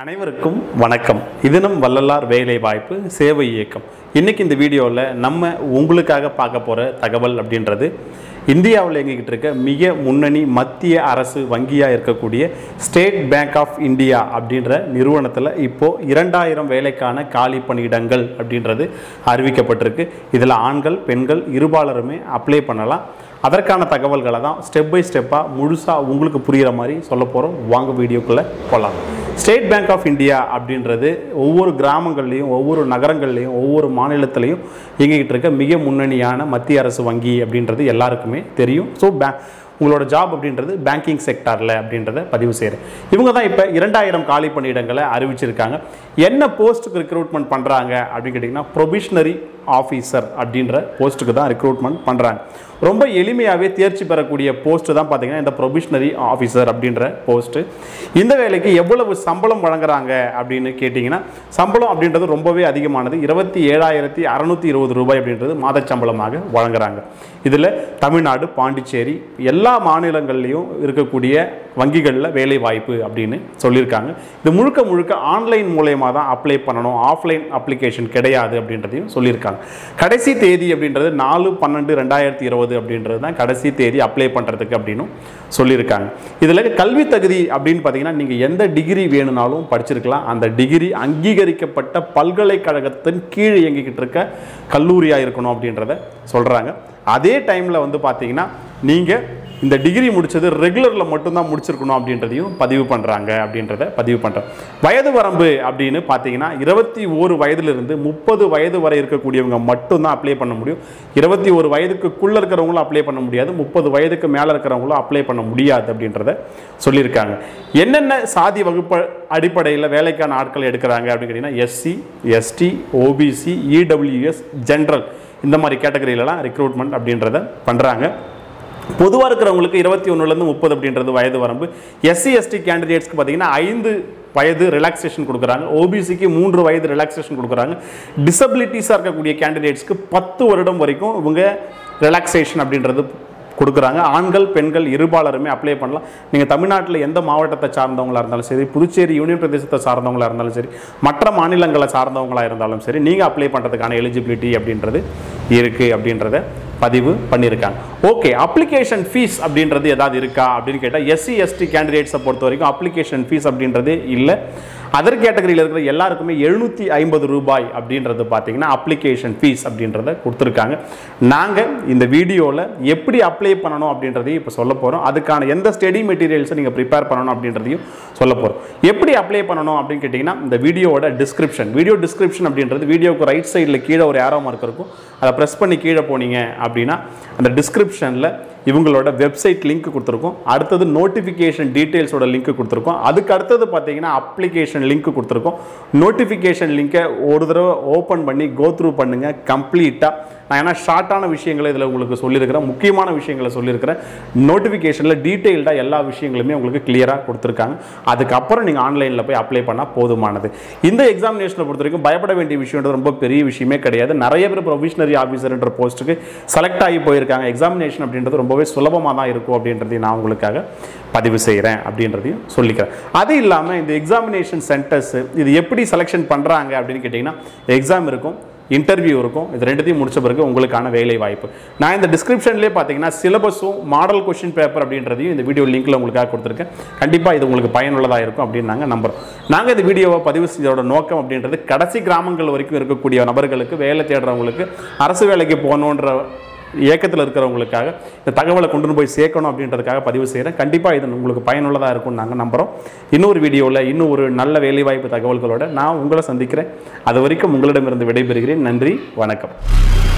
அனைவருக்கும் வணக்கம் இது நம் வள்ளலார் வேலை வாய்ப்பு சேவை இயக்கம் இன்னைக்கு இந்த வீடியோவில் நம்ம உங்களுக்காக பார்க்க போகிற தகவல் அப்படின்றது இந்தியாவில் இயங்கிக்கிட்டு இருக்க மிக முன்னணி மத்திய அரசு வங்கியாக இருக்கக்கூடிய ஸ்டேட் பேங்க் ஆஃப் இந்தியா அப்படின்ற நிறுவனத்தில் இப்போது இரண்டாயிரம் வேலைக்கான காலி பணியிடங்கள் அப்படின்றது அறிவிக்கப்பட்டிருக்கு இதில் ஆண்கள் பெண்கள் இருபாலருமே அப்ளை பண்ணலாம் அதற்கான தகவல்களை தான் ஸ்டெப் பை ஸ்டெப்பாக முழுசாக உங்களுக்கு புரிகிற மாதிரி சொல்ல போகிறோம் வாங்க வீடியோக்குள்ளே போகலாம் ஸ்டேட் பேங்க் ஆஃப் இந்தியா அப்படின்றது ஒவ்வொரு கிராமங்கள்லேயும் ஒவ்வொரு நகரங்கள்லேயும் ஒவ்வொரு மாநிலத்திலையும் இயங்கிக்கிட்டு இருக்க மிக முன்னணியான மத்திய அரசு வங்கி அப்படின்றது எல்லாருக்குமே தெரியும் ஸோ பே உங்களோட ஜாப் அப்படின்றது பேங்கிங் செக்டாரில் அப்படின்றத பதிவு செய்கிறேன் இவங்க தான் இப்போ இரண்டாயிரம் காலி பணியிடங்களை அறிவிச்சிருக்காங்க என்ன போஸ்ட்டுக்கு ரெக்ரூட்மெண்ட் பண்ணுறாங்க அப்படின்னு கேட்டிங்கன்னா ப்ரொபிஷனரி ஆஃபீஸர் அப்படின்ற போஸ்ட்டுக்கு தான் ரெக்ரூட்மெண்ட் பண்ணுறாங்க ரொம்ப எளிமையாகவே தேர்ச்சி பெறக்கூடிய போஸ்ட்டு தான் பார்த்தீங்கன்னா இந்த ப்ரொபிஷனரி ஆஃபீஸர் அப்படின்ற போஸ்ட்டு இந்த வேலைக்கு எவ்வளவு சம்பளம் வழங்குறாங்க அப்படின்னு கேட்டிங்கன்னா சம்பளம் அப்படின்றது ரொம்பவே அதிகமானது இருபத்தி ஏழாயிரத்தி அறநூற்றி இருபது ரூபாய் அப்படின்றது மாத சம்பளமாக வழங்குறாங்க இதில் தமிழ்நாடு பாண்டிச்சேரி எல்லா மாநிலங்கள்லேயும் இருக்கக்கூடிய வங்கிகளில் வேலை வாய்ப்பு அப்படின்னு சொல்லியிருக்காங்க இது முழுக்க முழுக்க ஆன்லைன் மூலயமா தான் அப்ளை பண்ணணும் ஆஃப்லைன் அப்ளிகேஷன் கிடையாது அப்படின்றதையும் சொல்லியிருக்காங்க கடைசி தேதி அப்படின்றது நாலு பன்னெண்டு ரெண்டாயிரத்தி இருபது அப்படின்றது தான் கடைசி தேதி அப்ளை பண்ணுறதுக்கு அப்படின்னும் சொல்லியிருக்காங்க இதில் கல்வி தகுதி அப்படின்னு பார்த்தீங்கன்னா நீங்கள் எந்த டிகிரி வேணும்னாலும் படிச்சிருக்கலாம் அந்த டிகிரி அங்கீகரிக்கப்பட்ட பல்கலைக்கழகத்தின் கீழ் இயங்கிக்கிட்டு இருக்க கல்லூரியாக இருக்கணும் அப்படின்றத சொல்கிறாங்க அதே டைமில் வந்து பார்த்தீங்கன்னா நீங்கள் இந்த டிகிரி முடிச்சது ரெகுலரில் மட்டும்தான் முடிச்சிருக்கணும் அப்படின்றதையும் பதிவு பண்ணுறாங்க அப்படின்றத பதிவு பண்ணுறேன் வயது வரம்பு அப்படின்னு பார்த்தீங்கன்னா இருபத்தி ஒரு வயதிலிருந்து முப்பது வயது வரை இருக்கக்கூடியவங்க மட்டும்தான் அப்ளை பண்ண முடியும் இருபத்தி ஒரு வயதுக்குள்ளே இருக்கிறவங்களும் அப்ளை பண்ண முடியாது முப்பது வயதுக்கு மேலே இருக்கிறவங்களும் அப்ளை பண்ண முடியாது அப்படின்றத சொல்லியிருக்காங்க என்னென்ன சாதி வகுப்பு அடிப்படையில் வேலைக்கான ஆட்கள் எடுக்கிறாங்க அப்படின்னு கேட்டிங்கன்னா SC ST OBC EWS general இந்த மாதிரி கேட்டகரியிலலாம் ரெக்ரூட்மெண்ட் அப்படின்றத பண்ணுறாங்க பொதுவாக இருக்கிறவங்களுக்கு இருபத்தி ஒன்றுலேருந்து முப்பது அப்படின்றது வயது வரம்பு எஸ்சி எஸ்டி கேண்டிடேட்ஸ்க்கு பார்த்தீங்கன்னா ஐந்து வயது ரிலாக்ஸேஷன் கொடுக்குறாங்க ஓபிசிக்கு மூன்று வயது ரிலாக்ஸேஷன் கொடுக்குறாங்க டிசபிலிட்டிஸாக இருக்கக்கூடிய கேண்டிடேட்ஸ்க்கு பத்து வருடம் வரைக்கும் இவங்க ரிலாக்ஸேஷன் அப்படின்றது கொடுக்குறாங்க ஆண்கள் பெண்கள் இருபாலருமே அப்ளை பண்ணலாம் நீங்கள் தமிழ்நாட்டில் எந்த மாவட்டத்தை சார்ந்தவங்களாக இருந்தாலும் சரி புதுச்சேரி யூனியன் பிரதேசத்தை சார்ந்தவங்களாக இருந்தாலும் சரி மற்ற மாநிலங்களை சார்ந்தவங்களாக இருந்தாலும் சரி நீங்கள் அப்ளை பண்ணுறதுக்கான எலிஜிபிலிட்டி அப்படின்றது இருக்குது அப்படின்றத பதிவு பண்ணியிருக்காங்க ஓகே அப்ளிகேஷன் ஃபீஸ் அப்படின்றது ஏதாவது இருக்கா அப்படின்னு கேட்டால் எஸ்சி எஸ்டி கேண்டிடேட்ஸை பொறுத்த வரைக்கும் அப்ளிகேஷன் ஃபீஸ் அப்படின்றது இல்லை அதர் கேட்டகரியில் இருக்கிற எல்லாருக்குமே எழுநூற்றி ஐம்பது ரூபாய் அப்படின்றது பார்த்தீங்கன்னா அப்ளிகேஷன் ஃபீஸ் அப்படின்றத கொடுத்துருக்காங்க நாங்கள் இந்த வீடியோவில் எப்படி அப்ளை பண்ணணும் அப்படின்றதையும் இப்போ சொல்ல போகிறோம் அதுக்கான எந்த ஸ்டடி மெட்டீரியல்ஸை நீங்கள் ப்ரிப்பேர் பண்ணணும் அப்படின்றதையும் சொல்ல போகிறோம் எப்படி அப்ளை பண்ணணும் அப்படின்னு கேட்டிங்கன்னா இந்த வீடியோவோட டிஸ்கிரிப்ஷன் வீடியோ டிஸ்கிரிப்ஷன் அப்படின்றது வீடியோக்கு ரைட் சைடில் கீழே ஒரு ஏரோ மார்க் இருக்கும் அதை ப்ரெஸ் பண்ணி கீழே போனீங்க அப்படின்னா அந்த டிஸ்கிரிப்ஷனில் இவங்களோட வெப்சைட் லிங்க் கொடுத்துருக்கோம் அடுத்தது நோட்டிஃபிகேஷன் டீட்டெயில்ஸோட லிங்க் கொடுத்துருக்கோம் அதுக்கு அடுத்தது பார்த்தீங்கன்னா அப்ளிகேஷன் லிங்க் கொடுத்துருக்கோம் நோட்டிஃபிகேஷன் லிங்கை ஒரு தடவை ஓப்பன் பண்ணி கோ த்ரூ பண்ணுங்கள் கம்ப்ளீட்டாக நான் ஏன்னா ஷார்ட்டான விஷயங்களை இதில் உங்களுக்கு சொல்லியிருக்கிறேன் முக்கியமான விஷயங்களை சொல்லியிருக்கிறேன் நோட்டிஃபிகேஷனில் டீட்டெயில்டாக எல்லா விஷயங்களுமே உங்களுக்கு கிளியராக கொடுத்துருக்காங்க அதுக்கப்புறம் நீங்கள் ஆன்லைனில் போய் அப்ளை பண்ணால் போதுமானது இந்த எக்ஸாமினேஷனை பொறுத்த வரைக்கும் பயப்பட வேண்டிய விஷயம்ன்றது ரொம்ப பெரிய விஷயமே கிடையாது நிறைய பேர் ப்ரொவிஷனரி ஆஃபீஸர்ன்ற போஸ்ட்டுக்கு செலக்ட் ஆகி போயிருக்காங்க எக்ஸாமினேஷன் அப்படின்றது ரொம்பவே சுலபமாக தான் இருக்கும் அப்படின்றதையும் நான் உங்களுக்காக பதிவு செய்கிறேன் அப்படின்றதையும் சொல்லிக்கிறேன் அது இல்லாமல் இந்த எக்ஸாமினேஷன் சென்டர்ஸ் இது எப்படி செலெக்ஷன் பண்ணுறாங்க அப்படின்னு கேட்டிங்கன்னா எக்ஸாம் இருக்கும் இன்டர்வியூ இருக்கும் இது ரெண்டுத்தையும் முடிச்ச பிறகு உங்களுக்கான வேலை வாய்ப்பு நான் இந்த டிஸ்கிரிப்ஷன்லேயே பார்த்தீங்கன்னா சிலபஸும் மாடல் கொஷின் பேப்பர் அப்படின்றதையும் இந்த வீடியோ லிங்க்கில் உங்களுக்காக கொடுத்துருக்கேன் கண்டிப்பாக இது உங்களுக்கு பயனுள்ளதாக இருக்கும் அப்படின்னு நாங்கள் நம்புகிறோம் நாங்கள் இந்த வீடியோவை பதிவு செய்தோட நோக்கம் அப்படின்றது கடைசி கிராமங்கள் வரைக்கும் இருக்கக்கூடிய நபர்களுக்கு வேலை தேடுறவங்களுக்கு அரசு வேலைக்கு போகணுன்ற இயக்கத்தில் இருக்கிறவங்களுக்காக இந்த தகவலை கொண்டு போய் சேர்க்கணும் அப்படின்றதுக்காக பதிவு செய்கிறேன் கண்டிப்பாக இது உங்களுக்கு பயனுள்ளதாக இருக்கும்னு நாங்கள் நம்புகிறோம் இன்னொரு வீடியோவில் இன்னும் ஒரு நல்ல வேலைவாய்ப்பு தகவல்களோட நான் உங்களை சந்திக்கிறேன் அது வரைக்கும் உங்களிடமிருந்து விடைபெறுகிறேன் நன்றி வணக்கம்